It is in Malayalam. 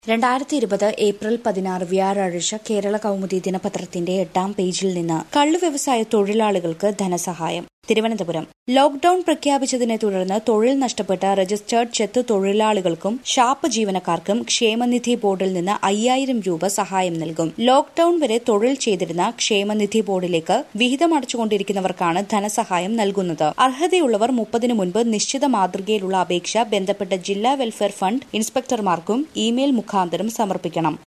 രണ്ടായിരത്തി ഇരുപത് ഏപ്രിൽ പതിനാറ് വ്യാഴാഴ്ച കേരള കൗമുദി ദിനപത്രത്തിന്റെ എട്ടാം പേജിൽ നിന്ന് കള്ളു വ്യവസായ തൊഴിലാളികൾക്ക് ധനസഹായം തിരുവനന്തപുരം ലോക്ഡൌൺ പ്രഖ്യാപിച്ചതിനെ തുടർന്ന് തൊഴിൽ നഷ്ടപ്പെട്ട രജിസ്റ്റേർഡ് ചെത്ത് തൊഴിലാളികൾക്കും ഷാപ്പ് ജീവനക്കാർക്കും ക്ഷേമനിധി ബോർഡിൽ നിന്ന് അയ്യായിരം രൂപ സഹായം നൽകും ലോക്ഡൌൺ വരെ തൊഴിൽ ചെയ്തിരുന്ന ക്ഷേമനിധി ബോർഡിലേക്ക് വിഹിതം അടച്ചുകൊണ്ടിരിക്കുന്നവർക്കാണ് ധനസഹായം നൽകുന്നത് അർഹതയുള്ളവർ മുപ്പതിനു മുൻപ് നിശ്ചിത മാതൃകയിലുള്ള അപേക്ഷ ബന്ധപ്പെട്ട ജില്ലാ വെൽഫെയർ ഫണ്ട് ഇൻസ്പെക്ടർമാർക്കും ഇമെയിൽ മുഖാന്തരം സമർപ്പിക്കണം